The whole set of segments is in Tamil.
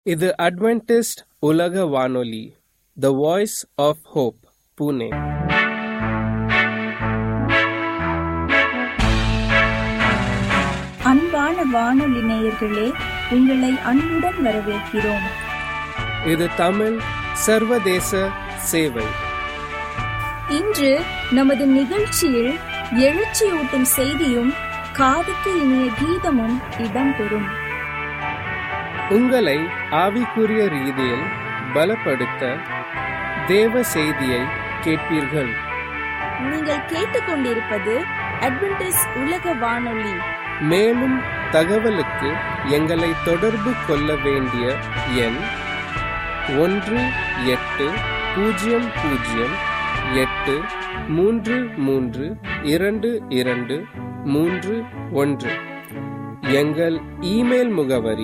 இது அட்வென்டிஸ்ட் உலக வானொலி the voice of hope Pune அன்பான வானொலி நேயர்களே உங்களை அன்புடன் வரவேற்கிறோம் இது தமிழ் சர்வதேச சேவை இன்று நமது நிகழ்ச்சியில் எழுச்சியூட்டும் செய்தியும் காதுக்கு இனிய கீதமும் இடம்பெறும் உங்களை ஆவிக்குரிய ரீதியில் பலப்படுத்த தேவ செய்தியை கேட்பீர்கள் நீங்கள் கேட்டுக்கொண்டிருப்பது அட்வென்டிஸ் உலக வானொலி மேலும் தகவலுக்கு எங்களை தொடர்பு கொள்ள வேண்டிய எண் ஒன்று எட்டு பூஜ்ஜியம் பூஜ்ஜியம் எட்டு மூன்று மூன்று இரண்டு இரண்டு மூன்று ஒன்று எங்கள் இமெயில் முகவரி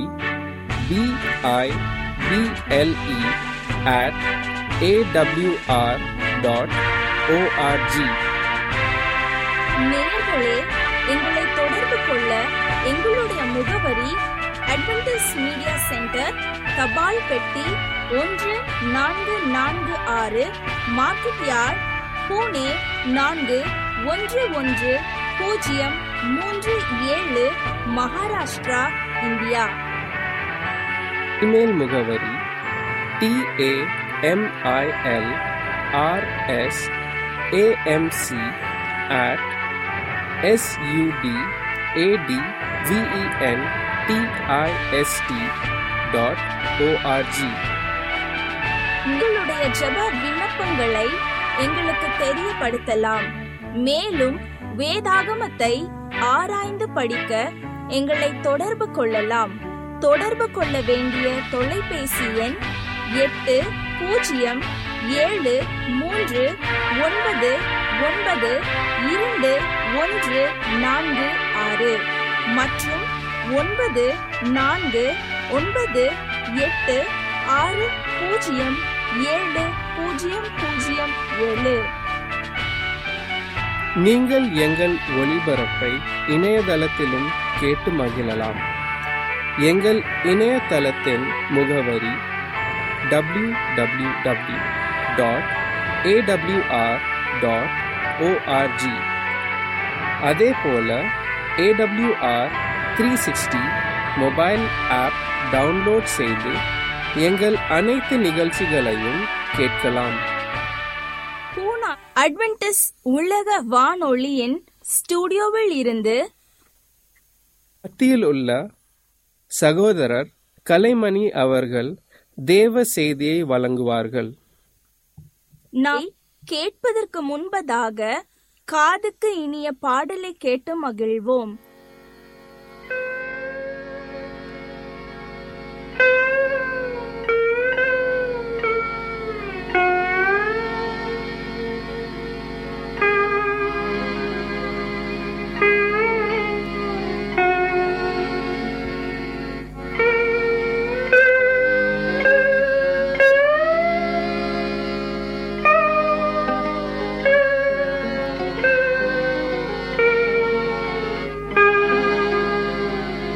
BIBLE at AWR dot ORG நேயர்களே எங்களை தொடர்பு கொள்ள எங்களுடைய முகவரி அட்வென்டிஸ் மீடியா சென்டர் தபால் பெட்டி ஒன்று நான்கு நான்கு ஆறு மார்க்கெட் யார்ட் பூனே நான்கு ஒன்று ஒன்று பூஜ்ஜியம் மூன்று ஏழு மகாராஷ்டிரா இந்தியா இமெயில் முகவரி TAMIL RS AMC at SUD AD VEN TIST dot ORG உங்களுடைய ஜெப விண்ணப்பங்களை எங்களுக்கு தெரியப்படுத்தலாம் மேலும் வேதாகமத்தை ஆராய்ந்து படிக்க எங்களை தொடர்பு கொள்ளலாம் தொடர்பு கொள்ள வேண்டிய தொலைபேசி எண் எட்டு பூஜ்ஜியம் ஏழு மூன்று ஒன்பது ஒன்பது இரண்டு ஒன்று நான்கு ஆறு மற்றும் ஒன்பது நான்கு ஒன்பது எட்டு ஆறு பூஜ்ஜியம் ஏழு பூஜ்ஜியம் பூஜ்ஜியம் ஏழு நீங்கள் எங்கள் ஒளிபரப்பை இணையதளத்திலும் கேட்டு மகிழலாம் எங்கள் இணையதளத்தின் முகவரி W W W dot AWR dot ORG அதே போல AWR three sixty mobile app download செய்து எங்கள் அனைத்து நிகழ்ச்சிகளையும் கேட்கலாம் பூனா அட்வென்டிஸ் உலக வானொலியின் ஸ்டுடியோவில் இருந்து மத்தியில் உள்ள சகோதரர் கலைமணி அவர்கள் தேவ செய்தியை வழங்குவார்கள் நாம் கேட்பதற்கு முன்பதாக காதுக்கு இனிய பாடலை கேட்டு மகிழ்வோம் Thank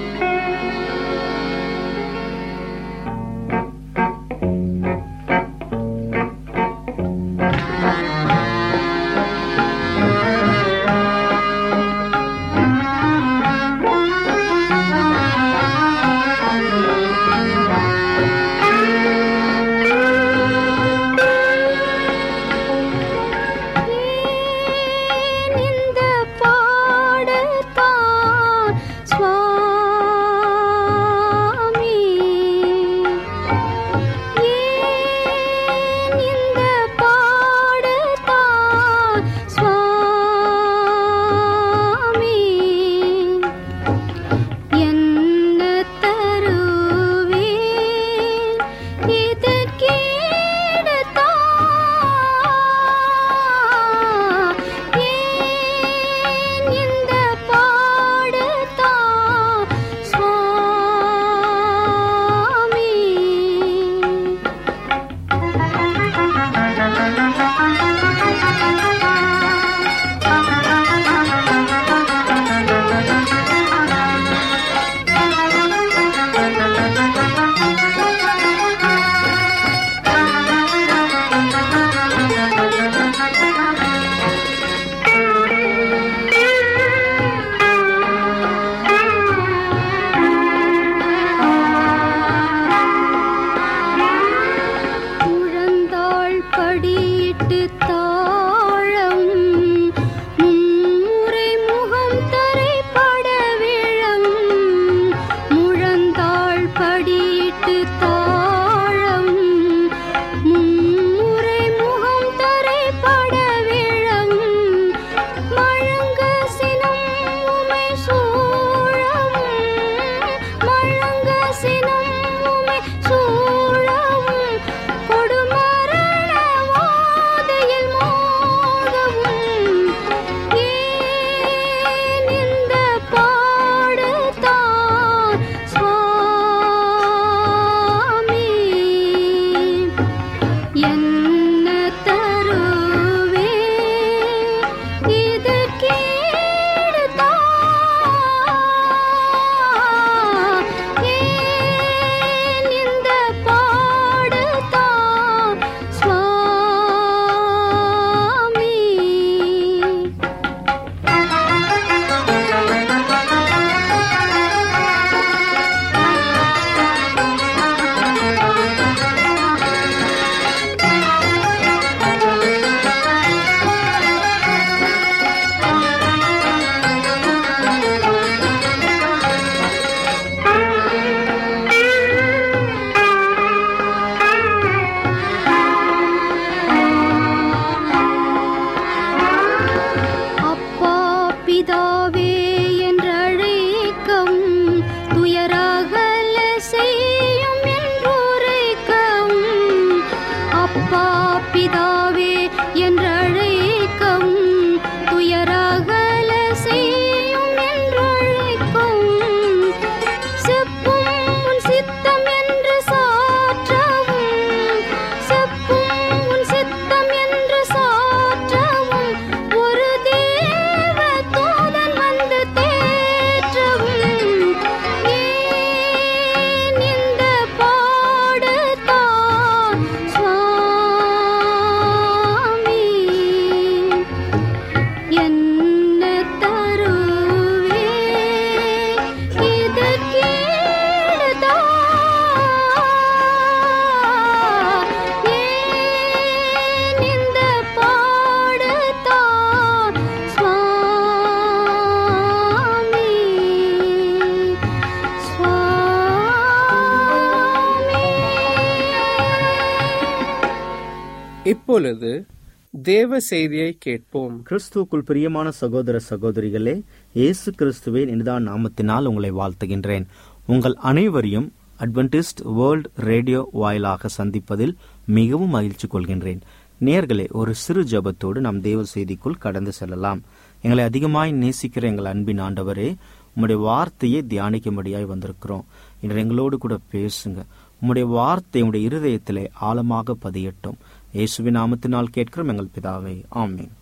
இப்பொழுது தேவ செய்தியை கேட்போம் கிறிஸ்துவுக்குள் பிரியமான சகோதர சகோதரிகளே இயேசு கிறிஸ்துவின் இனிதான் நாமத்தினால் உங்களை வாழ்த்துகின்றேன் உங்கள் அனைவரையும் அட்வென்டிஸ்ட் வேர்ல்ட் ரேடியோ வாயிலாக சந்திப்பதில் மிகவும் மகிழ்ச்சி கொள்கின்றேன் நேர்களே ஒரு சிறு ஜபத்தோடு நாம் தேவ செய்திக்குள் கடந்து செல்லலாம் எங்களை அதிகமாய் நேசிக்கிற எங்கள் அன்பின் ஆண்டவரே உம்முடைய வார்த்தையை தியானிக்கும்படியாய் வந்திருக்கிறோம் இன்று எங்களோடு கூட பேசுங்க உம்முடைய வார்த்தை உம்முடைய இருதயத்திலே ஆழமாக பதியட்டும் இயேசுவின் நாமத்தினால் கேட்கிறோம் எங்கள் பிதாவே ஆமென்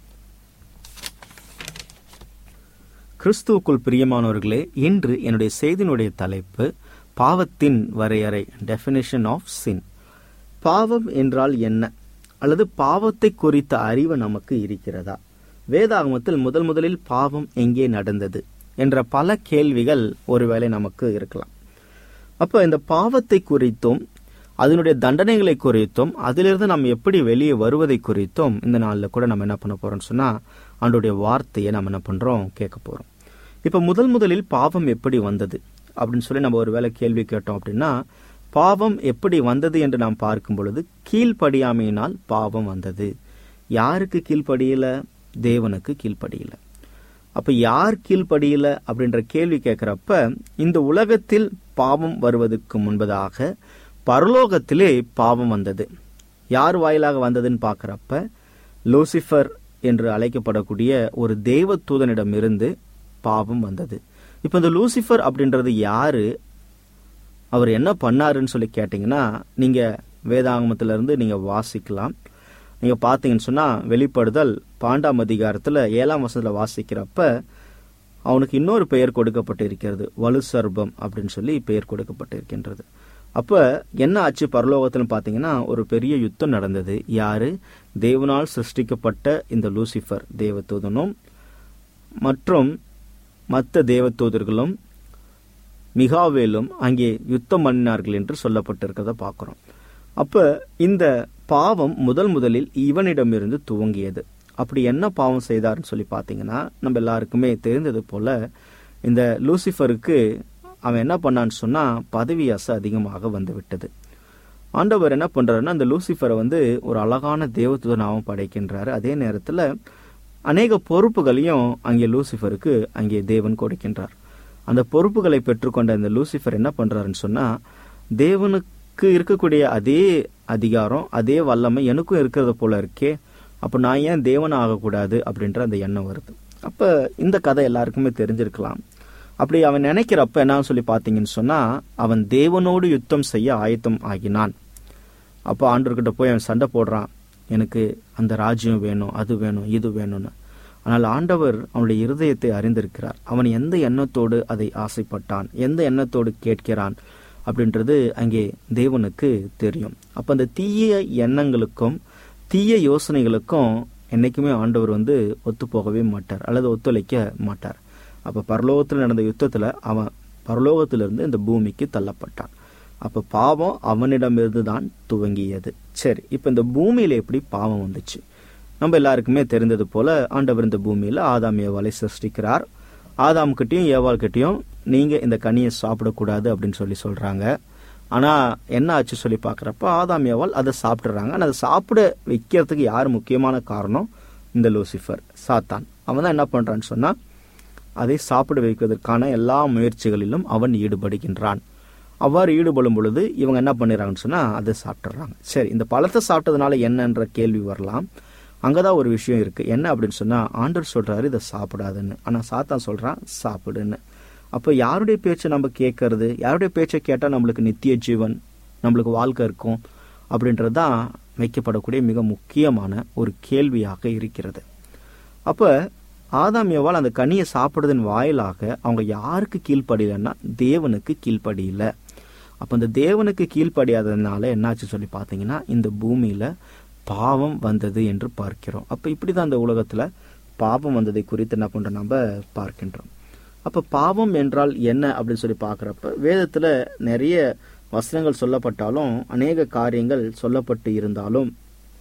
கிறிஸ்துவுக்குள் பிரியமானவர்களே இன்று என்னுடைய செய்தியினுடைய தலைப்பு பாவத்தின் வரையறை டெஃபினேஷன் ஆஃப் சின் பாவம் என்றால் என்ன அல்லது பாவத்தை குறித்த அறிவு நமக்கு இருக்கிறதா வேதாகமத்தில் முதல் முதலில் பாவம் எங்கே நடந்தது என்ற பல கேள்விகள் ஒருவேளை நமக்கு இருக்கலாம் அப்ப இந்த பாவத்தை குறித்தும் அதனுடைய தண்டனைகளை குறித்தும் அதிலிருந்து நாம் எப்படி வெளியே வருவதை குறித்தும் இந்த நாளில் கூட நம்ம என்ன பண்ண போறோம்னு சொன்னா ஆண்டுடைய வார்த்தையை நம்ம என்ன பண்றோம் கேட்க போறோம் இப்ப முதல் முதலில் பாவம் எப்படி வந்தது அப்படின்னு சொல்லி நம்ம ஒரு வேளை கேள்வி கேட்டோம் அப்படின்னா பாவம் எப்படி வந்தது என்று நாம் பார்க்கும் பொழுது கீழ்ப்படியாமையினால் பாவம் வந்தது யாருக்கு கீழ்ப்படியல தேவனுக்கு கீழ்ப்படியல அப்ப யார் கீழ்ப்படியல அப்படின்ற கேள்வி கேட்கிறப்ப இந்த உலகத்தில் பாவம் வருவதற்கு முன்பதாக பரலோகத்திலே பாவம் வந்தது யார் வாயிலாக வந்ததுன்னு பார்க்கறப்ப லூசிஃபர் என்று அழைக்கப்படக்கூடிய ஒரு தேவ தூதனிடமிருந்து பாவம் வந்தது இப்ப இந்த லூசிஃபர் அப்படின்றது யாரு அவர் என்ன பண்ணாருன்னு சொல்லி கேட்டீங்கன்னா நீங்க வேதாகமத்துல இருந்து நீங்க வாசிக்கலாம் நீங்க பாத்தீங்கன்னு சொன்னா வெளிப்படுதல் பாண்டாம் அதிகாரத்துல ஏழாம் வசனத்துல வாசிக்கிறப்ப அவனுக்கு இன்னொரு பெயர் கொடுக்கப்பட்டிருக்கிறது வலு சர்பம் அப்படின்னு சொல்லி பெயர் கொடுக்கப்பட்டிருக்கின்றது அப்ப என்ன ஆச்சு பரலோகத்துல பாத்தீங்கன்னா ஒரு பெரிய யுத்தம் நடந்தது யாரு தேவனால் சிருஷ்டிக்கப்பட்ட இந்த லூசிஃபர் தேவதூதனும் மற்றும் மற்ற தேவதூதர்களும் மிகாவேலும் அங்கே யுத்தம் பண்ணினார்கள் என்று சொல்லப்பட்டிருக்கிறத பார்க்கிறோம் அப்ப இந்த பாவம் முதல் முதலில் இவனிடமிருந்து துவங்கியது அப்படி என்ன பாவம் செய்தார்னு சொல்லி பார்த்தீங்கன்னா நம்ம எல்லாருக்குமே தெரிந்தது போல இந்த லூசிஃபருக்கு அவன் என்ன பண்ணான்னு சொன்னா பதவி ஆசை அதிகமாக வந்து விட்டது ஆண்டவர் என்ன பண்றாருன்னா அந்த லூசிஃபரை வந்து ஒரு அழகான தேவதூதனாகவும் படைக்கின்றாரு அதே நேரத்துல அநேக பொறுப்புகளையும் அங்கே லூசிஃபருக்கு அங்கே தேவன் கொடுக்கின்றார் அந்த பொறுப்புகளை பெற்றுக்கொண்ட இந்த லூசிஃபர் என்ன பண்றாருன்னு சொன்னா தேவனுக்கு இருக்கக்கூடிய அதே அதிகாரம் அதே வல்லமை எனக்கும் இருக்கிறது போல இருக்கே அப்ப நான் ஏன் தேவன் ஆகக்கூடாது அப்படின்ற அந்த எண்ணம் வருது அப்ப இந்த கதை எல்லாருக்குமே தெரிஞ்சிருக்கலாம் அப்படி அவன் நினைக்கிறப்ப என்ன சொல்லி பார்த்தீங்கன்னு சொன்னா அவன் தேவனோடு யுத்தம் செய்ய ஆயத்தம் ஆகினான் அப்போ ஆண்டவர்கிட்ட போய் அவன் சண்டை போடுறான் எனக்கு அந்த ராஜ்யம் வேணும் அது வேணும் இது வேணும்னு ஆனால் ஆண்டவர் அவனுடைய இருதயத்தை அறிந்திருக்கிறார் அவன் எந்த எண்ணத்தோடு அதை ஆசைப்பட்டான் எந்த எண்ணத்தோடு கேட்கிறான் அப்படின்றது அங்கே தேவனுக்கு தெரியும் அப்ப அந்த தீய எண்ணங்களுக்கும் தீய யோசனைகளுக்கும் என்னைக்குமே ஆண்டவர் வந்து ஒத்து போகவே மாட்டார் அல்லது ஒத்துழைக்க மாட்டார் அப்ப பரலோகத்தில் நடந்த யுத்தத்துல அவன் பரலோகத்திலிருந்து இந்த பூமிக்கு தள்ளப்பட்டான் அப்ப பாவம் அவனிடமிருந்து தான் துவங்கியது சரி இப்ப இந்த பூமியில எப்படி பாவம் வந்துச்சு நம்ம எல்லாருக்குமே தெரிந்தது போல ஆண்டவர் இந்த பூமியில ஆதாம் ஏவாளை சிருஷ்டிக்கிறார் ஆதாம் கிட்டையும் ஏவாள் கிட்டையும் நீங்க இந்த கனியை சாப்பிடக்கூடாது அப்படின்னு சொல்லி சொல்றாங்க ஆனா என்ன ஆச்சு சொல்லி பாக்குறப்ப ஆதாம் ஏவாள் அதை சாப்பிடுறாங்க ஆனா அதை சாப்பிட வைக்கிறதுக்கு யார் முக்கியமான காரணம் இந்த லூசிஃபர் சாத்தான் அவன் தான் என்ன பண்றான்னு சொன்னா அதை சாப்பிட வைப்பதற்கான எல்லா முயற்சிகளிலும் அவன் ஈடுபடுகின்றான் அவ்வாறு ஈடுபடும் பொழுது இவங்க என்ன பண்ணிடுறாங்கன்னு சொன்னா அதை சாப்பிட்டுறாங்க சரி இந்த பழத்தை சாப்பிட்டதுனால என்னன்ற கேள்வி வரலாம் அங்கதான் ஒரு விஷயம் இருக்கு என்ன அப்படின்னு சொன்னா ஆண்டர் சொல்றாரு இதை சாப்பிடாதுன்னு ஆனா சாத்தான் சொல்றான் சாப்பிடுன்னு அப்ப யாருடைய பேச்சை நம்ம கேட்கறது யாருடைய பேச்சை கேட்டா நம்மளுக்கு நித்திய ஜீவன் நம்மளுக்கு வாழ்க்கை இருக்கும் அப்படின்றது தான் வைக்கப்படக்கூடிய மிக முக்கியமான ஒரு கேள்வியாக இருக்கிறது அப்ப ஆதாம் ஏவாள் அந்த கனியை சாப்பிடுறதன் வாயிலாக அவங்க யாருக்கு கீழ்ப்படியலன்னா தேவனுக்கு கீழ்ப்படியல அப்ப இந்த தேவனுக்கு கீழ்ப்படியாததுனால என்னாச்சு சொல்லி பார்த்தீங்கன்னா இந்த பூமியில பாவம் வந்தது என்று பார்க்கிறோம் அப்ப இப்படிதான் இந்த உலகத்துல பாவம் வந்ததை குறித்து என்ன பண்றோம் நம்ம பார்க்கின்றோம் அப்ப பாவம் என்றால் என்ன அப்படின்னு சொல்லி பார்க்கறப்ப வேதத்துல நிறைய வசனங்கள் சொல்லப்பட்டாலும் அநேக காரியங்கள் சொல்லப்பட்டு இருந்தாலும்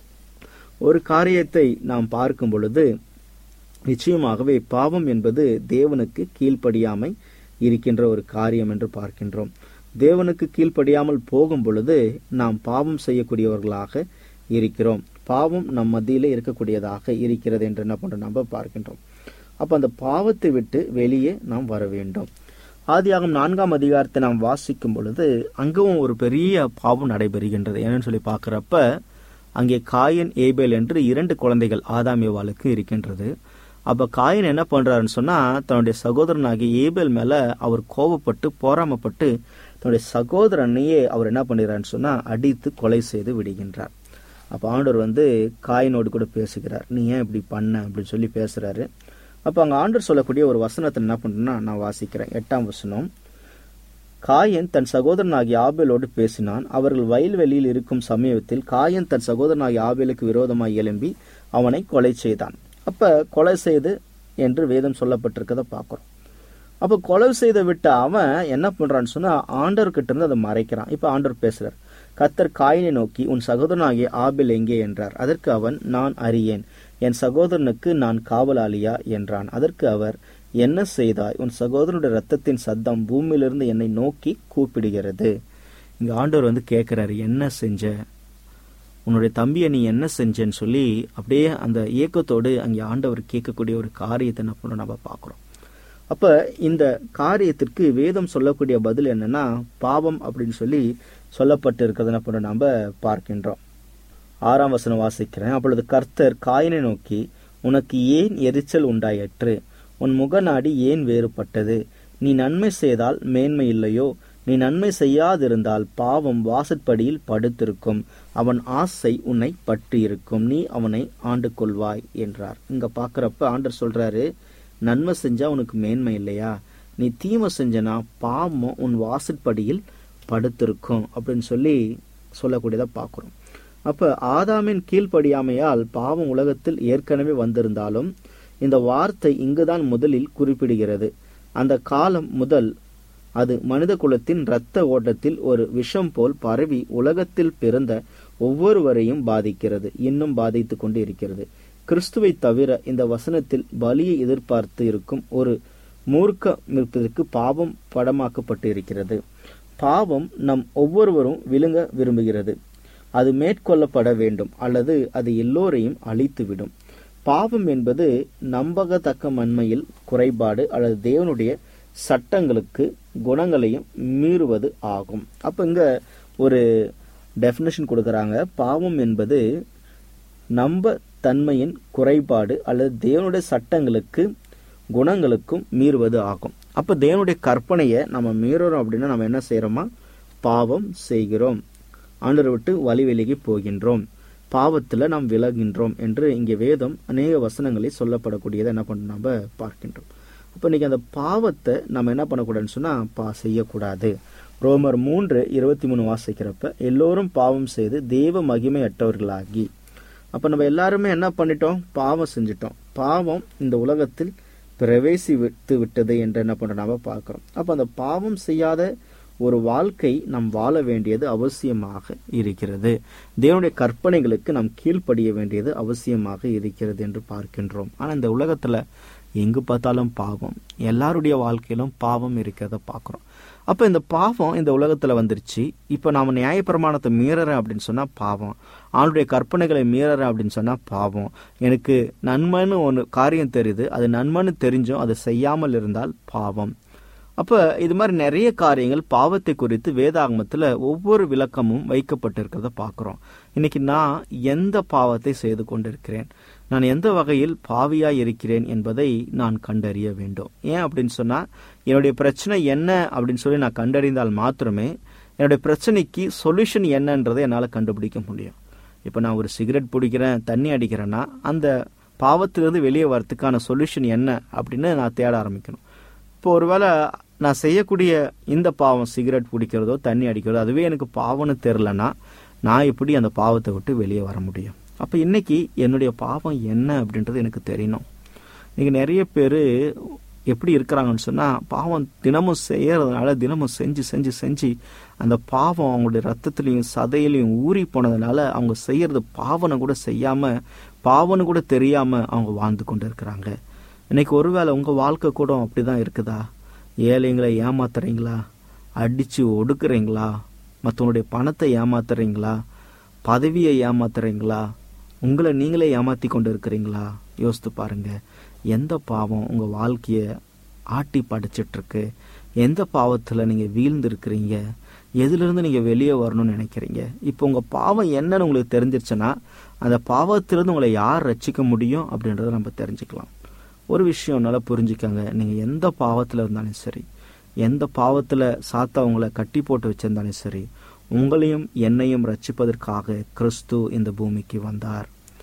ஒரு காரியத்தை நாம் பார்க்கும் பொழுது நிச்சயமாகவே பாவம் என்பது தேவனுக்கு கீழ்ப்படியாமை இருக்கின்ற ஒரு காரியம் என்று பார்க்கின்றோம் தேவனுக்கு கீழ்ப்படியாமல் போகும் பொழுது நாம் பாவம் செய்யக்கூடியவர்களாக இருக்கிறோம் பாவம் நம் மத்தியிலே இருக்கக்கூடியதாக இருக்கிறது என்று என்ன பண்றோம் நம்ம பார்க்கின்றோம் அப்ப அந்த பாவத்தை விட்டு வெளியே நாம் வர வேண்டும் ஆதியாகம் நான்காம் அதிகாரத்தை நாம் வாசிக்கும் பொழுது அங்கவும் ஒரு பெரிய பாவம் நடைபெறுகின்றது என்னன்னு சொல்லி பார்க்கிறப்ப அங்கே காயன் ஏபேல் என்று இரண்டு குழந்தைகள் ஆதாம் ஏவாளுக்கு இருக்கின்றது அப்ப காயன் என்ன பண்றாருன்னு சொன்னா தன்னுடைய சகோதரனாகிய ஏபேல் மேல அவர் கோபப்பட்டு போராமப்பட்டு தன்னுடைய சகோதரனையே அவர் என்ன பண்ணிடுறாருன்னு சொன்னா அடித்து கொலை செய்து விடுகின்றார் அப்ப ஆண்டவர் வந்து காயினோடு கூட பேசுகிறார் நீ ஏன் இப்படி பண்ண அப்படின்னு சொல்லி பேசுறாரு அப்ப அங்க ஆண்டவர் சொல்லக்கூடிய ஒரு வசனத்தை என்ன பண்றேன்னா நான் வாசிக்கிறேன் எட்டாம் வசனம் காயன் தன் சகோதரனாகிய ஆபேலோடு பேசினான் அவர்கள் வயல்வெளியில் இருக்கும் சமயத்தில் காயன் தன் சகோதரனாகிய ஆபேலுக்கு விரோதமாய் எழும்பி அவனை கொலை செய்தான் அப்ப கொலை செய்து என்று வேதம் சொல்லப்பட்டிருக்கத பார்க்கிறோம் அப்ப கொலை செய்து விட்ட அவன் என்ன பண்றான்னு சொன்னா ஆண்டவர்கிட்ட இருந்து அதை மறைக்கிறான் இப்ப ஆண்டவர் பேசுறார் கத்தர் காயினை நோக்கி உன் சகோதரனாகிய ஆபில் எங்கே என்றார் அதற்கு அவன் நான் அறியேன் என் சகோதரனுக்கு நான் காவலாளியா என்றான் அதற்கு அவர் என்ன செய்தாய் உன் சகோதரனுடைய ரத்தத்தின் சத்தம் பூமியிலிருந்து என்னை நோக்கி கூப்பிடுகிறது இங்க ஆண்டவர் வந்து கேட்கிறாரு என்ன செஞ்ச உன்னுடைய தம்பியை நீ என்ன செஞ்சேன்னு சொல்லி அப்படியே அந்த ஏக்கத்தோடு அங்கே ஆண்டவர் கேட்கக்கூடிய ஒரு காரியத்தை என்ன பண்ண நம்ம பார்க்குறோம் அப்ப இந்த காரியத்திற்கு வேதம் சொல்லக்கூடிய பதில் என்னன்னா பாவம் அப்படின்னு சொல்லி சொல்லப்பட்டு இருக்கிறது பண்ண நம்ம பார்க்கின்றோம் ஆறாம் வசனம் வாசிக்கிறேன் அப்பொழுது கர்த்தர் காயினை நோக்கி உனக்கு ஏன் எரிச்சல் உண்டாயிற்று உன் முகநாடி ஏன் வேறுபட்டது நீ நன்மை செய்தால் மேன்மை இல்லையோ நீ நன்மை செய்யாதிருந்தால் பாவம் வாசற்படியில் படுத்திருக்கும் அவன் ஆசை உன்னை பற்றி இருக்கும் நீ அவனை ஆண்டு கொள்வாய் என்றார் இங்க பாக்குறப்ப ஆண்டர் சொல்றாரு நன்மை செஞ்சா உனக்கு மேன்மை இல்லையா நீ தீமை செஞ்சனா பாவம் உன் வாசற்படியில் படுத்திருக்கும் அப்படின்னு சொல்லி சொல்லக்கூடியதை பார்க்கிறோம் அப்ப ஆதாமின் கீழ்ப்படியாமையால் பாவம் உலகத்தில் ஏற்கனவே வந்திருந்தாலும் இந்த வார்த்தை இங்குதான் முதலில் குறிப்பிடுகிறது அந்த காலம் முதல் அது மனித குலத்தின் இரத்த ஓட்டத்தில் ஒரு விஷம் போல் பரவி உலகத்தில் பிறந்த ஒவ்வொருவரையும் பாதிக்கிறது இன்னும் பாதித்து கொண்டு இருக்கிறது கிறிஸ்துவை தவிர இந்த வசனத்தில் பலியை எதிர்பார்த்து இருக்கும் ஒரு மூர்க்க இருப்பதற்கு பாவம் படமாக்கப்பட்டு இருக்கிறது பாவம் நம் ஒவ்வொருவரும் விழுங்க விரும்புகிறது அது மேற்கொள்ளப்பட வேண்டும் அல்லது அது எல்லோரையும் அழித்துவிடும் பாவம் என்பது நம்பகத்தக்க மண்மையில் குறைபாடு அல்லது தேவனுடைய சட்டங்களுக்கு குணங்களையும் மீறுவது ஆகும் அப்ப இங்க ஒரு டெஃபினேஷன் கொடுக்கறாங்க பாவம் என்பது நம்ப தன்மையின் குறைபாடு அல்லது தேவனுடைய சட்டங்களுக்கு குணங்களுக்கும் மீறுவது ஆகும் அப்ப தேவனுடைய கற்பனையை நம்ம மீறுறோம் அப்படின்னா நம்ம என்ன செய்யறோமா பாவம் செய்கிறோம் ஆண்டரை விட்டு வழி விலகி போகின்றோம் பாவத்துல நாம் விலகின்றோம் என்று இங்கே வேதம் அநேக வசனங்களில் சொல்லப்படக்கூடியதை என்ன பண்ண நம்ம பார்க்கின்றோம் அப்ப இன்னைக்கு அந்த பாவத்தை நம்ம என்ன பண்ணக்கூடாதுன்னு சொன்னா பா செய்யக்கூடாது ரோமர் மூன்று இருபத்தி மூணு வாசிக்கிறப்ப எல்லோரும் பாவம் செய்து தேவ மகிமை அற்றவர்களாகி அப்ப நம்ம எல்லாருமே என்ன பண்ணிட்டோம் பாவம் செஞ்சிட்டோம் பாவம் இந்த உலகத்தில் பிரவேசி விட்டு விட்டது என்று என்ன பண்றோம் நாம பார்க்கிறோம் அப்ப அந்த பாவம் செய்யாத ஒரு வாழ்க்கை நாம் வாழ வேண்டியது அவசியமாக இருக்கிறது தேவனுடைய கற்பனைகளுக்கு நாம் கீழ்ப்படிய வேண்டியது அவசியமாக இருக்கிறது என்று பார்க்கின்றோம் ஆனா இந்த உலகத்துல எங்கு பார்த்தாலும் பாவம் எல்லாருடைய வாழ்க்கையிலும் பாவம் இருக்கிறத பார்க்கிறோம் அப்ப இந்த பாவம் இந்த உலகத்துல வந்துருச்சு இப்ப நாம நியாயப்பிரமாணத்தை மீறறேன் அப்படின்னு சொன்னா பாவம் ஆளுடைய கற்பனைகளை மீறறேன் அப்படின்னு சொன்னா பாவம் எனக்கு நன்மைன்னு ஒன்று காரியம் தெரியுது அது நன்மைன்னு தெரிஞ்சும் அதை செய்யாமல் இருந்தால் பாவம் அப்ப இது மாதிரி நிறைய காரியங்கள் பாவத்தை குறித்து வேதாகமத்துல ஒவ்வொரு விளக்கமும் வைக்கப்பட்டிருக்கிறத பார்க்கிறோம் இன்னைக்கு நான் எந்த பாவத்தை செய்து கொண்டிருக்கிறேன் நான் எந்த வகையில் பாவியாய் இருக்கிறேன் என்பதை நான் கண்டறிய வேண்டும் ஏன் அப்படின்னு சொன்னா என்னுடைய பிரச்சனை என்ன அப்படின்னு சொல்லி நான் கண்டறிந்தால் மாத்திரமே என்னுடைய பிரச்சனைக்கு சொல்யூஷன் என்னன்றதை என்னால் கண்டுபிடிக்க முடியும் இப்போ நான் ஒரு சிகரெட் பிடிக்கிறேன் தண்ணி அடிக்கிறேன்னா அந்த பாவத்திலிருந்து வெளியே வரத்துக்கான சொல்யூஷன் என்ன அப்படின்னு நான் தேட ஆரம்பிக்கணும் இப்போ ஒருவேளை நான் செய்யக்கூடிய இந்த பாவம் சிகரெட் பிடிக்கிறதோ தண்ணி அடிக்கிறதோ அதுவே எனக்கு பாவம்னு தெரிலனா நான் எப்படி அந்த பாவத்தை விட்டு வெளியே வர முடியும் அப்போ இன்னைக்கு என்னுடைய பாவம் என்ன அப்படின்றது எனக்கு தெரியணும் இன்னைக்கு நிறைய பேர் எப்படி இருக்கிறாங்கன்னு சொன்னால் பாவம் தினமும் செய்யறதுனால தினமும் செஞ்சு செஞ்சு செஞ்சு அந்த பாவம் அவங்களுடைய ரத்தத்துலையும் சதையிலையும் ஊறி போனதுனால அவங்க செய்யறது பாவனை கூட செய்யாமல் பாவனை கூட தெரியாமல் அவங்க வாழ்ந்து கொண்டு இருக்கிறாங்க இன்னைக்கு ஒருவேளை உங்கள் வாழ்க்கை கூட அப்படிதான் இருக்குதா ஏழைங்களை ஏமாத்துறீங்களா அடித்து ஒடுக்குறீங்களா மற்றவங்களுடைய பணத்தை ஏமாத்துறீங்களா பதவியை ஏமாத்துறீங்களா உங்களை நீங்களே ஏமாத்தி கொண்டு இருக்கிறீங்களா யோசித்து பாருங்க எந்த பாவம் உங்க வாழ்க்கைய ஆட்டி படைச்சிட்டு இருக்கு எந்த பாவத்துல நீங்க வீழ்ந்து இருக்கிறீங்க எதுல இருந்து நீங்க வெளியே வரணும்னு நினைக்கிறீங்க இப்போ உங்க பாவம் என்னன்னு உங்களுக்கு தெரிஞ்சிருச்சுன்னா அந்த பாவத்திலிருந்து உங்களை யார் ரட்சிக்க முடியும் அப்படின்றத நம்ம தெரிஞ்சுக்கலாம் ஒரு விஷயம் நல்லா புரிஞ்சுக்கங்க நீங்க எந்த பாவத்துல இருந்தாலும் சரி எந்த பாவத்துல சாத்தா உங்களை கட்டி போட்டு வச்சிருந்தாலும் சரி உங்களையும் என்னையும் ரட்சிப்பதற்காக கிறிஸ்து இந்த பூமிக்கு வந்தார்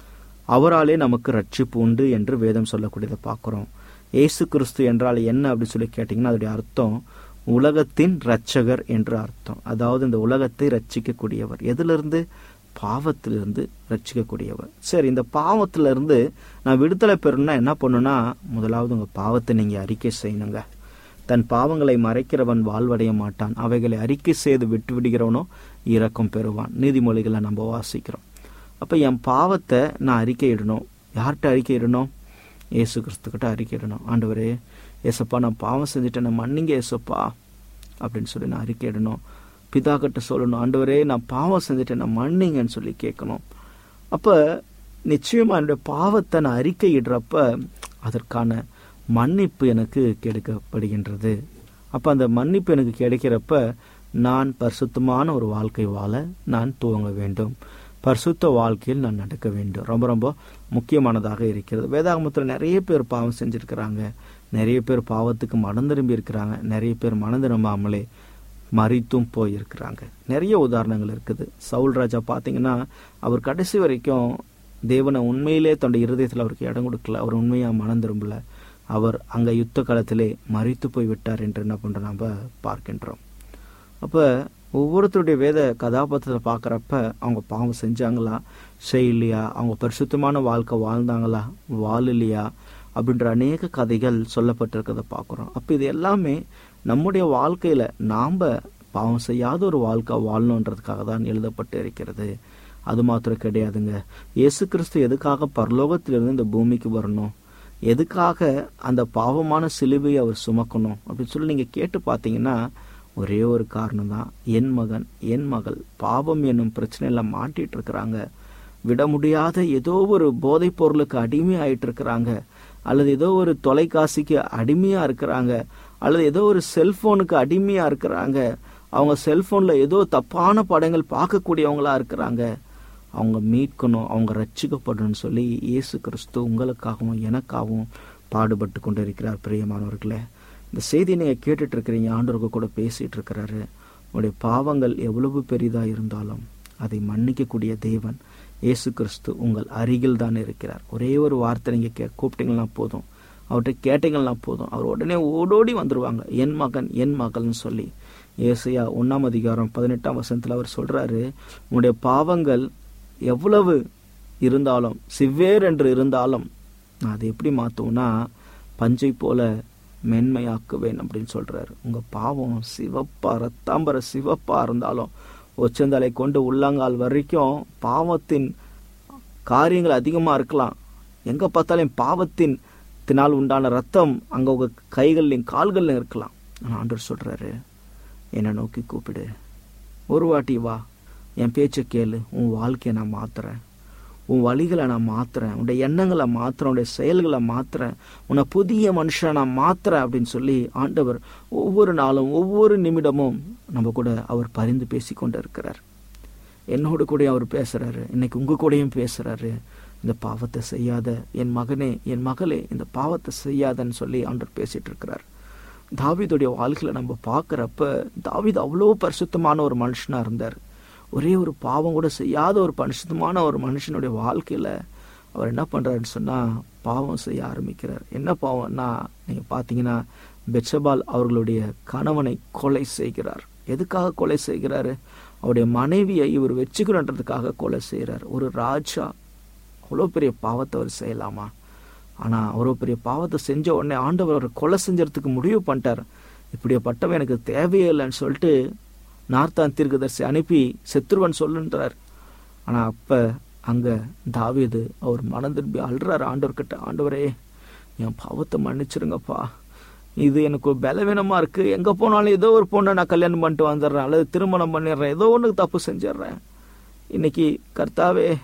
அவராலே நமக்கு ரட்சிப்பு உண்டு என்று வேதம் சொல்லக்கூடியதை பார்க்கிறோம் இயேசு கிறிஸ்து என்றால் என்ன அப்படி சொல்லி கேட்டிங்கன்னா அதோடைய அர்த்தம் உலகத்தின் இரட்சகர் என்று அர்த்தம் அதாவது இந்த உலகத்தை ரட்சிக்கக்கூடியவர் எதிலிருந்து பாவத்திலிருந்து ரட்சிக்கக்கூடியவர் சரி இந்த பாவத்திலிருந்து நான் விடுதலை பெறணும்னா என்ன பண்ணுன்னா முதலாவது உங்க பாவத்தை நீங்க அறிக்கை செய்யணுங்க தன் பாவங்களை மறைக்கிறவன் வாழ்வடைய மாட்டான் அவைகளை அறிக்கை செய்து விட்டு விடுகிறவனோ இரக்கம் பெறுவான் நீதிமொழிகளை நம்ம வாசிக்கிறோம் அப்ப என் பாவத்தை நான் அறிக்கையிடணும் யார்கிட்ட அறிக்கையிடணும் இயேசு கிறிஸ்துக்கிட்ட அறிக்கையிடணும் ஆண்டவரே ஏசப்பா நான் பாவம் செஞ்சுட்டேன் நான் மன்னிங்க ஏசப்பா அப்படின்னு சொல்லி நான் அறிக்கையிடணும் பிதா கிட்ட சொல்லணும் ஆண்டவரே நான் பாவம் செஞ்சுட்டேன் நான் மன்னிங்கன்னு சொல்லி கேட்கணும் அப்ப நிச்சயமா என்னுடைய பாவத்தை நான் அறிக்கையிடுறப்ப அதற்கான மன்னிப்பு எனக்கு கிடைக்கப்படுகின்றது அப்ப அந்த மன்னிப்பு எனக்கு கிடைக்கிறப்ப நான் பரிசுத்தமான ஒரு வாழ்க்கை வாழ நான் துவங்க வேண்டும் பரிசுத்த வாழ்க்கையில் நான் நடக்க வேண்டும் ரொம்ப ரொம்ப முக்கியமானதாக இருக்கிறது வேதாகமத்தில் நிறைய பேர் பாவம் செஞ்சிருக்கிறாங்க நிறைய பேர் பாவத்துக்கு மனம் திரும்பி இருக்கிறாங்க நிறைய பேர் மனம் திரும்பாமலே மறித்தும் போயிருக்கிறாங்க நிறைய உதாரணங்கள் இருக்குது சவுல் ராஜா பார்த்தீங்கன்னா அவர் கடைசி வரைக்கும் தேவனை உண்மையிலே தன்னுடைய இருதயத்தில் அவருக்கு இடம் கொடுக்கல அவர் உண்மையா மனம் திரும்பல அவர் அங்க யுத்த காலத்திலே மறித்து போய் விட்டார் என்று என்ன பண்றோம் நம்ம பார்க்கின்றோம் அப்ப ஒவ்வொருத்தருடைய வேத கதாபாத்திரத்தை பார்க்குறப்ப அவங்க பாவம் செஞ்சாங்களா செய்யலையா அவங்க பரிசுத்தமான வாழ்க்கை வாழ்ந்தாங்களா வாழலையா அப்படின்ற அநேக கதைகள் சொல்லப்பட்டிருக்கிறத பார்க்குறோம் அப்போ இது எல்லாமே நம்முடைய வாழ்க்கையில நாம் பாவம் செய்யாத ஒரு வாழ்க்கை வாழணுன்றதுக்காக தான் எழுதப்பட்டு இருக்கிறது அது மாத்திரம் கிடையாதுங்க இயேசு கிறிஸ்து எதுக்காக பரலோகத்திலிருந்து இந்த பூமிக்கு வரணும் எதுக்காக அந்த பாவமான சிலுவையை அவர் சுமக்கணும் அப்படின்னு சொல்லி நீங்க கேட்டு பார்த்தீங்கன்னா ஒரே ஒரு காரணம் தான் என் மகன் என் மகள் பாவம் என்னும் பிரச்சனையில மாட்டிட்டு இருக்கிறாங்க விட முடியாத ஏதோ ஒரு போதைப் பொருளுக்கு அடிமை ஆயிட்டு இருக்கிறாங்க அல்லது ஏதோ ஒரு தொலைக்காட்சிக்கு அடிமையா இருக்கிறாங்க அல்லது ஏதோ ஒரு செல்போனுக்கு அடிமையா இருக்கிறாங்க அவங்க செல்போன்ல ஏதோ தப்பான படங்கள் பார்க்கக்கூடியவங்களா இருக்கிறாங்க அவங்க மீட்கணும் அவங்க ரட்சிக்கப்படணும்னு சொல்லி இயேசு கிறிஸ்து உங்களுக்காகவும் எனக்காகவும் பாடுபட்டு கொண்டு இருக்கிறார் பிரியமானவர்களே இந்த செய்தியை நீங்க கேட்டுட்டு இருக்கிறீங்க ஆண்டவருக்கு கூட பேசிட்டு இருக்கிறாரு உங்களுடைய பாவங்கள் எவ்வளவு பெரிதா இருந்தாலும் அதை மன்னிக்கக்கூடிய தேவன் இயேசு கிறிஸ்து உங்கள் அருகில் தான் இருக்கிறார் ஒரே ஒரு வார்த்தை நீங்க கே கூப்பிட்டீங்கன்னா போதும் அவர்கிட்ட கேட்டீங்கன்னா போதும் அவர் உடனே ஓடோடி வந்துருவாங்க என் மகன் என் மகள்னு சொல்லி ஏசையா ஒன்னாம் அதிகாரம் பதினெட்டாம் வசனத்துல அவர் சொல்றாரு உன்னுடைய பாவங்கள் எவ்வளவு இருந்தாலும் சிவ்வேர் என்று இருந்தாலும் நான் அதை எப்படி மாத்துவேன்னா பஞ்சை போல மென்மையாக்குவேன் அப்படின்னு சொல்றாரு உங்க பாவம் சிவப்பா ரத்தாம்பர சிவப்பா இருந்தாலும் ஒச்சந்தலை கொண்டு உள்ளங்கால் வரைக்கும் பாவத்தின் காரியங்கள் அதிகமா இருக்கலாம் எங்க பார்த்தாலும் பாவத்தின் தினால் உண்டான ரத்தம் அங்க உங்க கைகள்லையும் கால்கள்லையும் இருக்கலாம் ஆனா ஆண்டவர் சொல்றாரு என்னை நோக்கி கூப்பிடு ஒரு வாட்டி வா என் பேச்சை கேளு உன் வாழ்க்கையை நான் மாத்துறேன் உன் வழிகளை நான் மாத்துறேன் உன்னுடைய எண்ணங்களை மாத்துறேன் உன்னுடைய செயல்களை மாத்துறேன் உன்னை புதிய மனுஷனை நான் மாத்துறேன் அப்படின்னு சொல்லி ஆண்டவர் ஒவ்வொரு நாளும் ஒவ்வொரு நிமிடமும் நம்ம கூட அவர் பரிந்து பேசி கொண்டு இருக்கிறார் என்னோடு கூட அவர் பேசுறாரு இன்னைக்கு உங்க கூடயும் பேசுறாரு இந்த பாவத்தை செய்யாத என் மகனே என் மகளே இந்த பாவத்தை செய்யாதன்னு சொல்லி ஆண்டவர் பேசிட்டு இருக்கிறார் தாவிதுடைய வாழ்க்கையில நம்ம பார்க்கறப்ப தாவிது அவ்வளோ பரிசுத்தமான ஒரு மனுஷனா இருந்தார் ஒரே ஒரு பாவம் கூட செய்யாத ஒரு பரிசுத்தமான ஒரு மனுஷனுடைய வாழ்க்கையில அவர் என்ன பண்றாருன்னு சொன்னா பாவம் செய்ய ஆரம்பிக்கிறார் என்ன பாவம்னா நீங்க பாத்தீங்கன்னா பெட்சபால் அவர்களுடைய கணவனை கொலை செய்கிறார் எதுக்காக கொலை செய்கிறாரு அவருடைய மனைவியை இவர் வச்சுக்கணுன்றதுக்காக கொலை செய்கிறார் ஒரு ராஜா அவ்வளோ பெரிய பாவத்தை அவர் செய்யலாமா ஆனா அவ்வளோ பெரிய பாவத்தை செஞ்ச உடனே ஆண்டவர் அவரை கொலை செஞ்சறதுக்கு முடிவு பண்ணிட்டார் இப்படிப்பட்டவன் எனக்கு தேவையே இல்லைன்னு சொல்லிட்டு நார்த்தான் தீர்க்கதரிசி அனுப்பி செத்துருவன் சொல்லுன்றார் ஆனா அப்ப அங்க தாவீது அவர் மனம் திரும்பி அழுறாரு ஆண்டவர்கிட்ட ஆண்டவரே என் பாவத்தை மன்னிச்சிருங்கப்பா இது எனக்கு ஒரு பலவீனமா இருக்கு எங்க போனாலும் ஏதோ ஒரு பொண்ணை நான் கல்யாணம் பண்ணிட்டு வந்துடுறேன் அல்லது திருமணம் பண்ணிடுறேன் ஏதோ ஒன்று தப்பு செஞ்சிடுறேன் இன்னைக்கு கர்த்தாவே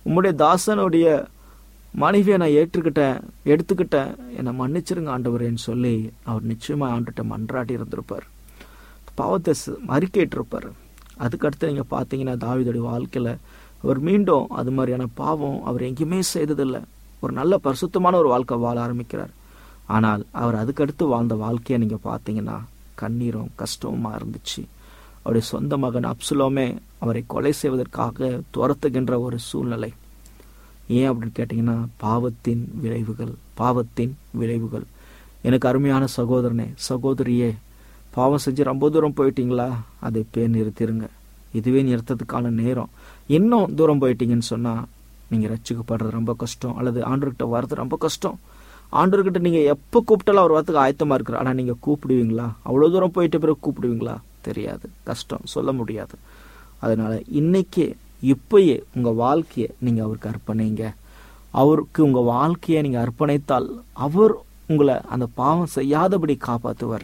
உம்முடைய தாசனுடைய மனைவியை நான் ஏற்றுக்கிட்டேன் எடுத்துக்கிட்டேன் என்னை மன்னிச்சிருங்க ஆண்டவரேன்னு சொல்லி அவர் நிச்சயமா ஆண்டுகிட்ட மன்றாடி இருந்திருப்பார் பாவத்தை ச- அறிக்கையிட்டிருப்பார் அதுக்கடுத்து நீங்கள் பார்த்தீங்கன்னா தாவீதுடைய வாழ்க்கையில் அவர் மீண்டும் அது மாதிரியான பாவம் அவர் எங்கேயுமே செய்ததில்லை ஒரு நல்ல பரிசுத்தமான ஒரு வாழ்க்கை வாழ ஆரம்பிக்கிறார் ஆனால் அவர் அதுக்கடுத்து வாழ்ந்த வாழ்க்கையை நீங்கள் பார்த்தீங்கன்னா கண்ணீரும் கஷ்டமுமா இருந்துச்சு அவருடைய சொந்த மகன் அப்சுலோமே அவரை கொலை செய்வதற்காக துரத்துகின்ற ஒரு சூழ்நிலை ஏன் அப்படின்னு கேட்டிங்கன்னா பாவத்தின் விளைவுகள் பாவத்தின் விளைவுகள் எனக்கு அருமையான சகோதரனே சகோதரியே பாவம் செஞ்சு ரொம்ப தூரம் போயிட்டீங்களா அதை பே நிறுத்திருங்க இதுவே நிறுத்தத்துக்கான நேரம் இன்னும் தூரம் போயிட்டீங்கன்னு சொன்னால் நீங்கள் ரட்சிக்கப்படுறது ரொம்ப கஷ்டம் அல்லது ஆண்டர்கிட்ட வர்றது ரொம்ப கஷ்டம் ஆண்டர்கிட்ட நீங்கள் எப்போ கூப்பிட்டாலும் அவர் வரத்துக்கு ஆயத்தமாக இருக்கிறார் ஆனால் நீங்கள் கூப்பிடுவீங்களா அவ்வளோ தூரம் போயிட்ட பிறகு கூப்பிடுவீங்களா தெரியாது கஷ்டம் சொல்ல முடியாது அதனால இன்னைக்கே இப்பயே உங்க வாழ்க்கையை நீங்க அவருக்கு அர்ப்பணிங்க அவருக்கு உங்க வாழ்க்கையை நீங்க அர்ப்பணித்தால் அவர் உங்களை அந்த பாவம் செய்யாதபடி காப்பாத்துவார்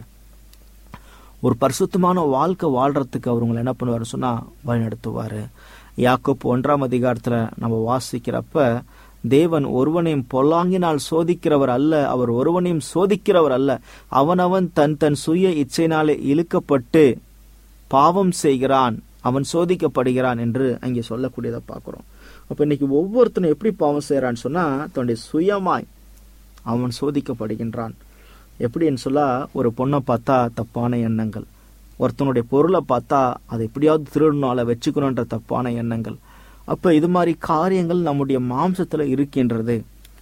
ஒரு பரிசுத்தமான வாழ்க்கை வாழ்றதுக்கு அவர் உங்களை என்ன பண்ணுவார் சொன்னா வழிநடத்துவார் யாக்கோப் ஒன்றாம் அதிகாரத்துல நம்ம வாசிக்கிறப்ப தேவன் ஒருவனையும் பொல்லாங்கினால் சோதிக்கிறவர் அல்ல அவர் ஒருவனையும் சோதிக்கிறவர் அல்ல அவனவன் தன் தன் சுய இச்சையினாலே இழுக்கப்பட்டு பாவம் செய்கிறான் அவன் சோதிக்கப்படுகிறான் என்று அங்கே சொல்லக்கூடியதை பார்க்கிறோம் அப்ப இன்னைக்கு ஒவ்வொருத்தனும் எப்படி பாவம் செய்யறான்னு சொன்னா தன்னுடைய சுயமாய் அவன் சோதிக்கப்படுகின்றான் எப்படின்னு சொல்லா ஒரு பொண்ணை பார்த்தா தப்பான எண்ணங்கள் ஒருத்தனுடைய பொருளை பார்த்தா அதை எப்படியாவது திருடணும் அதை வச்சுக்கணுன்ற தப்பான எண்ணங்கள் அப்ப இது மாதிரி காரியங்கள் நம்முடைய மாம்சத்துல இருக்கின்றது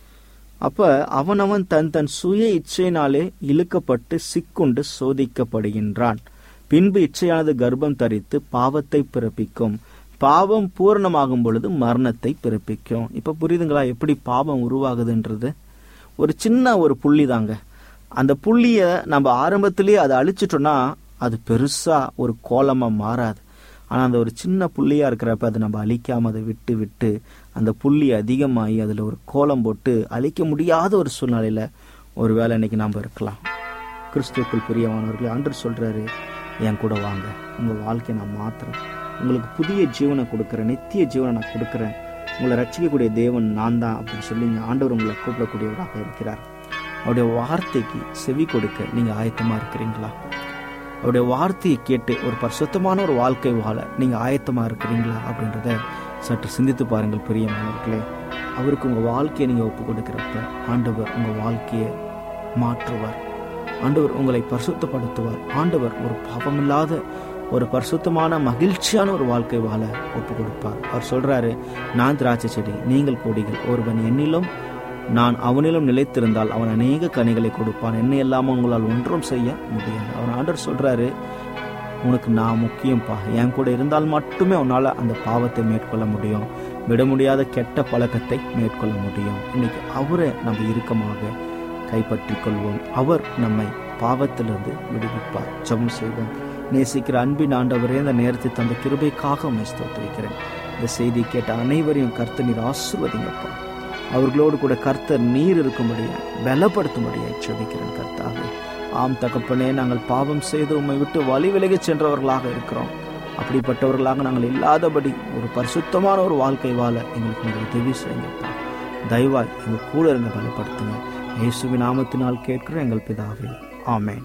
அப்ப அவனவன் தன் தன் சுய இச்சையினாலே இழுக்கப்பட்டு சிக்குண்டு சோதிக்கப்படுகின்றான் பின்பு இச்சையானது கர்ப்பம் தரித்து பாவத்தை பிறப்பிக்கும் பாவம் பூரணமாகும் பொழுது மரணத்தை பிறப்பிக்கும் இப்ப புரியுதுங்களா எப்படி பாவம் உருவாகுதுன்றது ஒரு சின்ன ஒரு புள்ளி தாங்க அந்த புள்ளிய நம்ம ஆரம்பத்திலேயே அதை அழிச்சிட்டோம்னா அது பெருசா ஒரு கோலமா மாறாது ஆனா அந்த ஒரு சின்ன புள்ளியா இருக்கிறப்ப அதை நம்ம அழிக்காம அதை விட்டு விட்டு அந்த புள்ளி அதிகமாகி அதுல ஒரு கோலம் போட்டு அழிக்க முடியாத ஒரு சூழ்நிலையில ஒருவேளை இன்னைக்கு நாம இருக்கலாம் கிறிஸ்துவுக்குள் பிரியமானவர்களே ஆண்டு சொல்றாரு என் கூட வாங்க உங்க வாழ்க்கையை நான் மாத்துறேன் உங்களுக்கு புதிய ஜீவனை கொடுக்குறேன் நித்திய ஜீவனை நான் கொடுக்குறேன் உங்களை ரட்சிக்கக்கூடிய தேவன் நான் தான் அப்படின்னு சொல்லி இங்க ஆண்டவர் உங்களை கூப்பிடக்கூடியவராக இருக்கிறார் அவருடைய வார்த்தைக்கு செவி கொடுக்க நீங்க ஆயத்தமா இருக்கிறீங்களா அவருடைய வார்த்தையை கேட்டு ஒரு பரிசுத்தமான ஒரு வாழ்க்கை வாழ நீங்க ஆயத்தமா இருக்கிறீங்களா அப்படின்றத சற்று சிந்தித்து பாருங்கள் பிரியமானவர்களே அவருக்கு உங்க வாழ்க்கையை நீங்க ஒப்பு கொடுக்கிறப்ப ஆண்டவர் உங்க வாழ்க்கையை மாற்றுவார் ஆண்டவர் உங்களை பரிசுத்தப்படுத்துவார் ஆண்டவர் ஒரு பாவமில்லாத ஒரு பரிசுத்தமான மகிழ்ச்சியான ஒரு வாழ்க்கை வாழ ஒப்பு கொடுப்பார் அவர் சொல்றாரு நான் திராட்சை செடி நீங்கள் கொடிகள் ஒருவன் என்னிலும் நான் அவனிலும் நிலைத்திருந்தால் அவன் அநேக கனிகளை கொடுப்பான் என்ன இல்லாம உங்களால் ஒன்றும் செய்ய முடியாது அவர் ஆண்டவர் சொல்றாரு உனக்கு நான் முக்கியம்ப்பா என் கூட இருந்தால் மட்டுமே உன்னால அந்த பாவத்தை மேற்கொள்ள முடியும் விட முடியாத கெட்ட பழக்கத்தை மேற்கொள்ள முடியும் இன்னைக்கு அவரை நம்ம இறுக்கமாக கைப்பற்றிக் கொள்வோம் அவர் நம்மை பாவத்திலிருந்து விடுவிப்பார் ஜெபம் செய்வோம் நேசிக்கிற அன்பின் ஆண்டவரே இந்த நேரத்தை தந்த கிருபைக்காக உண்மை ஸ்தோத்திரிக்கிறேன் இந்த செய்தி கேட்ட அனைவரையும் கர்த்தர் நீர் ஆசிர்வதிங்கப்பா அவர்களோடு கூட கர்த்தர் நீர் இருக்கும்படியா பலப்படுத்தும்படியா செபிக்கிறேன் கர்த்தாவே ஆம் தகப்பனே நாங்கள் பாவம் செய்து உம்மை விட்டு வழி விலகிச் சென்றவர்களாக இருக்கிறோம் அப்படிப்பட்டவர்களாக நாங்கள் இல்லாதபடி ஒரு பரிசுத்தமான ஒரு வாழ்க்கை வாழ எங்களுக்கு நீங்கள் உதவி செய்யுங்கப்பா தயவாய் எங்கள் கூட இருங்க பலப்படுத்துங்க இயேசுவின் நாமத்தினால் கேட்கிற எங்கள் பிதாவே ஆமென்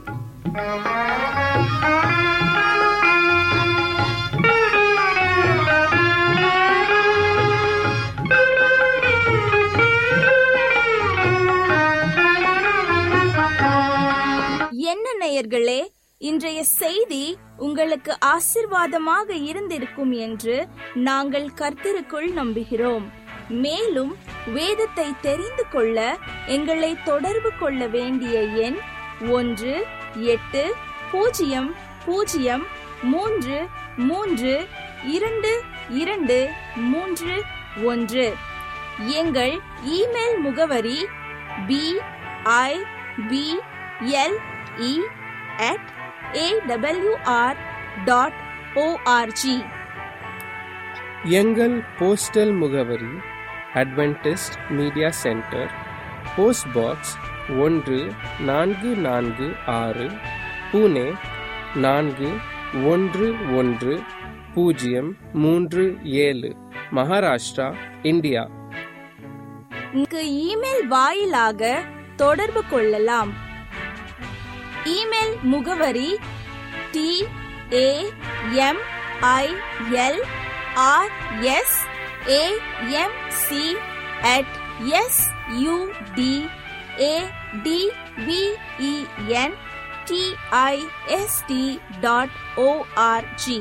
என்ன நேயர்களே இன்றைய செய்தி உங்களுக்கு ஆசிர்வாதமாக இருந்திருக்கும் என்று நாங்கள் கர்த்தருக்குள் நம்புகிறோம் மேலும் வேதத்தை தெரிந்து கொள்ள எங்களை தொடர்பு கொள்ள வேண்டிய எண் ஒன்று எட்டு பூஜ்ஜியம் பூஜ்ஜியம் மூன்று மூன்று இரண்டு இரண்டு மூன்று ஒன்று எங்கள் இமெயில் முகவரி B I B L E at AWR dot ORG எங்கள் போஸ்டல் முகவரி Adventist media centre post box ஒன்று நான்கு நான்கு ஆறு புனே நான்கு ஒன்று ஒன்று பூஜ்ஜியம் மூன்று ஏழு மகாராஷ்டிரா இந்தியா இங்கு இமெயில் வாயிலாக தொடர்பு கொள்ளலாம் இமெயில் முகவரி T A M I L R S A M C at S U D A D V E N T I S T dot ORG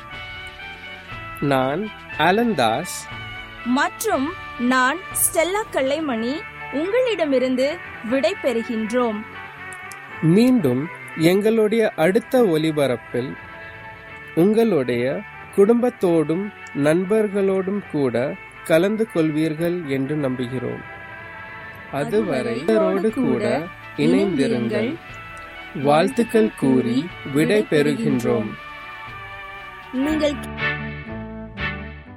நான் அலந்தாஸ் மற்றும் நான் ஸ்டெல்லா கல்லைமணி உங்களிடமிருந்து விடை பெறுகின்றோம் மீண்டும் எங்களுடைய அடுத்த ஒலிபரப்பில் உங்களுடைய குடும்பத்தோடும் நண்பர்களோடும் கூட கலந்து கொள்வீர்கள் என்று நம்புகிறோம் அதுவரை இவரோடு கூட இணைந்திருங்கள் வாழ்த்துக்கள் கூறி விடை பெறுகின்றோம் நீங்கள்